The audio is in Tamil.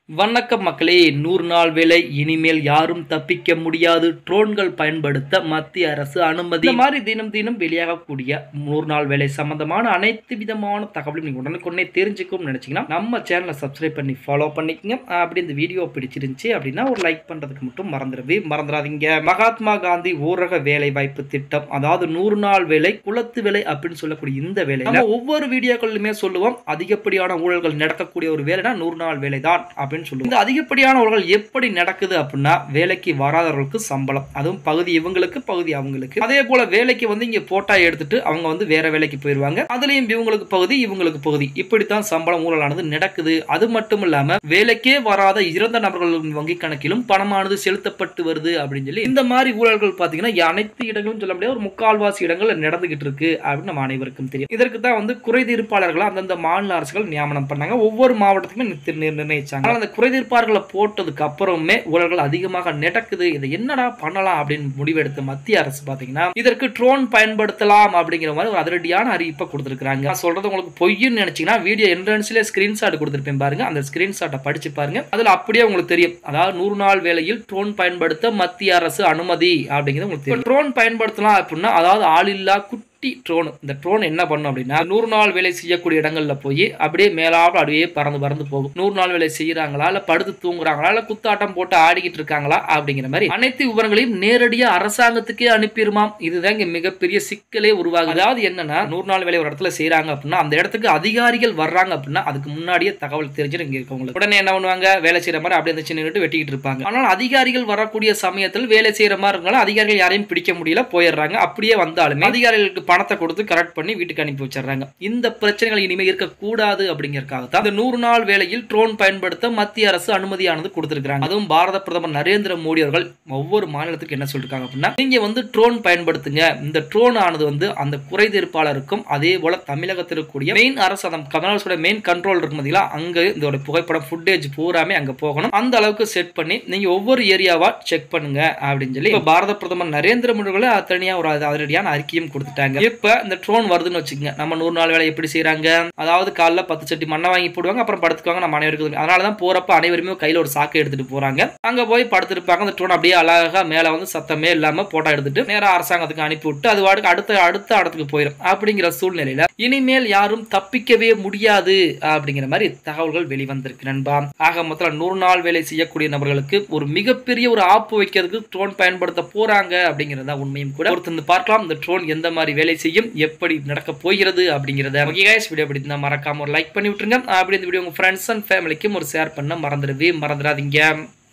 வணக்கம் மக்களே நூறு நாள் வேலை இனிமேல் யாரும் தப்பிக்க முடியாது ட்ரோன்கள் பயன்படுத்த மத்திய அரசு அனுமதி இந்த மாதிரி தினம் தினம் வெளியாகக்கூடிய நூறு நாள் வேலை சம்பந்தமான அனைத்து விதமான தகவலும் நீங்க உடனுக்குடனே தெரிஞ்சுக்கணும்னு நினைச்சீங்கன்னா நம்ம சேனலை சப்ஸ்கிரைப் பண்ணி ஃபாலோ பண்ணிக்கங்க அப்படி இந்த வீடியோ பிடிச்சிருந்துச்சு அப்படின்னா ஒரு லைக் பண்றதுக்கு மட்டும் மறந்துடவே மறந்துடாதீங்க மகாத்மா காந்தி ஊரக வேலை வாய்ப்பு திட்டம் அதாவது நூறு நாள் வேலை குளத்து வேலை அப்படின்னு சொல்லக்கூடிய இந்த வேலை நம்ம ஒவ்வொரு வீடியோக்களிலுமே சொல்லுவோம் அதிகப்படியான ஊழல்கள் நடக்கக்கூடிய ஒரு வேலைனா நூறு நாள் வேலை தான் அப்படின்னு சொல்லுவோம் இந்த அதிகப்படியான ஊழல்கள் எப்படி நடக்குது அப்படின்னா வேலைக்கு வராதவர்களுக்கு சம்பளம் அதுவும் பகுதி இவங்களுக்கு பகுதி அவங்களுக்கு அதே போல வேலைக்கு வந்து இங்க போட்டா எடுத்துட்டு அவங்க வந்து வேற வேலைக்கு போயிருவாங்க அதுலயும் இவங்களுக்கு பகுதி இவங்களுக்கு பகுதி இப்படித்தான் சம்பளம் ஊழலானது நடக்குது அது மட்டும் இல்லாம வேலைக்கே வராத இறந்த நபர்களின் வங்கி கணக்கிலும் பணமானது செலுத்தப்பட்டு வருது அப்படின்னு சொல்லி இந்த மாதிரி ஊழல்கள் பாத்தீங்கன்னா அனைத்து இடங்களும் சொல்ல முடியாது ஒரு முக்கால்வாசி இடங்கள்ல நடந்துகிட்டு இருக்கு அப்படின்னு நம்ம அனைவருக்கும் தெரியும் இதற்கு தான் வந்து குறைதீர்ப்பாளர்களை அந்தந்த மாநில அரசுகள் நியமனம் பண்ணாங்க ஒவ்வொரு மாவட்டத்துக்குமே நிர்ண- நிர்- நிர்ணயிச்சாங்க ஆனா அந்த குறைதீர்ப்பாளர்களை போட்டதுக்கு அப்புறமே ஊழல்கள் அதிகமாக நடக்குது இதை என்னடா பண்ணலாம் அப்படின்னு முடிவெடுத்த மத்திய அரசு பாத்தீங்கன்னா இதற்கு ட்ரோன் பயன்படுத்தலாம் அப்படிங்கிற மாதிரி ஒரு அதிரடியான அறிவிப்பை கொடுத்திருக்காங்க நான் சொல்றது உங்களுக்கு பொய்ன்னு நினைச்சீங்கன்னா வீடியோ என்ட்ரன்ஸ்ல ஸ்கிரீன்ஷாட் கொடுத்திருப்பேன் பாருங்க அந்த ஸ்கிரீன்ஷாட்டை படிச்சு பாருங்க அதுல அப்படியே உங்களுக்கு தெரியும் அதாவது நூறு நாள் வேலையில் ட்ரோன் பயன்படுத்த மத்திய அரசு அனுமதி அப்படிங்கிறது உங்களுக்கு தெரியும் ட்ரோன் பயன்படுத்தலாம் அப்படின்னா அதாவது ஆளில்லா குட்டி ட்ரோன் இந்த ட்ரோன் என்ன பண்ணும் அப்படின்னா நூறு நாள் வேலை செய்யக்கூடிய இடங்கள்ல போய் அப்படியே மேலாக அப்படியே பறந்து பறந்து போகும் நூறு நாள் வேலை செய்யறாங்களா இல்ல படுத்து தூங்குறாங்களா இல்ல குத்தாட்டம் போட்டு ஆடிக்கிட்டு இருக்காங்களா அப்படிங்கிற மாதிரி அனைத்து விவரங்களையும் நேரடியா அரசாங்கத்துக்கே அனுப்பிடுமாம் இதுதான் இங்க மிகப்பெரிய சிக்கலே உருவாகுது அதாவது என்னன்னா நூறு நாள் வேலை ஒரு இடத்துல செய்யறாங்க அப்படின்னா அந்த இடத்துக்கு அதிகாரிகள் வர்றாங்க அப்படின்னா அதுக்கு முன்னாடியே தகவல் தெரிஞ்சு இங்க இருக்கவங்களுக்கு உடனே என்ன பண்ணுவாங்க வேலை செய்யற மாதிரி அப்படியே இருந்துச்சு நின்னுட்டு வெட்டிக்கிட்டு இருப்பாங்க ஆனால் அதிகாரிகள் வரக்கூடிய சமயத்தில் வேலை செய்யற மாதிரி இருந்தாலும் அதிகாரிகள் யாரையும் பிடிக்க முடியல போயிடுறாங்க அப்படியே வந்தாலுமே அதிகாரிகளுக்கு பணத்தை கொடுத்து கரெக்ட் பண்ணி வீட்டுக்கு அனுப்பி வச்சிடுறாங்க இந்த பிரச்சனைகள் இனிமேல் இருக்கக்கூடாது அப்படிங்கறதுக்காக தான் இந்த நூறு நாள் வேலையில் ட்ரோன் பயன்படுத்த மத்திய அரசு அனுமதியானது கொடுத்திருக்காங்க அதுவும் பாரத பிரதமர் நரேந்திர மோடி அவர்கள் ஒவ்வொரு மாநிலத்துக்கு என்ன சொல்லிருக்காங்க அப்படின்னா நீங்க வந்து ட்ரோன் பயன்படுத்துங்க இந்த ட்ரோன் ஆனது வந்து அந்த குறைதீர்ப்பாளருக்கும் அதே போல தமிழகத்தில் இருக்கக்கூடிய மெயின் அரசு அந்த கமல்ஹாசனோட மெயின் கண்ட்ரோல் இருக்கு பார்த்தீங்களா அங்க இதோட புகைப்படம் ஃபுட்டேஜ் பூராமே அங்க போகணும் அந்த அளவுக்கு செட் பண்ணி நீங்க ஒவ்வொரு ஏரியாவா செக் பண்ணுங்க அப்படின்னு சொல்லி இப்ப பாரத பிரதமர் நரேந்திர மோடி அவர்களே தனியா ஒரு அதிரடியான அறிக்கையும் கொடுத்துட்டாங்க இப்ப இந்த ட்ரோன் வருதுன்னு வச்சுக்கோங்க நம்ம நூறு நாள் வேலை எப்படி செய்றாங்க அதாவது காலைல பத்து சட்டி மண்ணை வாங்கி போடுவாங்க அப்புறம் படுத்துக்குவாங்க நம்ம அனைவருக்கும் அதனால தான் போறப்ப அனைவருமே கையில ஒரு சாக்கை எடுத்துட்டு போறாங்க அங்க போய் படுத்திருப்பாங்க அந்த ட்ரோன் அப்படியே அழகா மேல வந்து சத்தமே இல்லாம போட்டோ எடுத்துட்டு நேரா அரசாங்கத்துக்கு அனுப்பி விட்டு அது வாட்டுக்கு அடுத்த அடுத்த இடத்துக்கு போயிடும் அப்படிங்கிற சூழ்நிலையில இனிமேல் யாரும் தப்பிக்கவே முடியாது அப்படிங்கிற மாதிரி தகவல்கள் வெளிவந்திருக்கு நண்பா ஆக மொத்தம் நூறு நாள் வேலை செய்யக்கூடிய நபர்களுக்கு ஒரு மிகப்பெரிய ஒரு ஆப்பு வைக்கிறதுக்கு ட்ரோன் பயன்படுத்த போறாங்க அப்படிங்கிறது தான் உண்மையும் கூட ஒருத்தர் பார்க்கலாம் இந்த ட்ரோன் எந்த மாதிரி வேலை செய்யும் எப்படி நடக்க போகிறது அப்படிங்கிறத ஓகே கைஸ் வீடியோ பிடிச்சிருந்தா மறக்காம ஒரு லைக் பண்ணி விட்டுருங்க அப்படி இந்த வீடியோ உங்க ஃப்ரெண்ட்ஸ் அண்ட் ஃபேமிலிக்கும் ஒரு ஷேர் பண்ண மறந்துடவே மறந்துடாதீங்க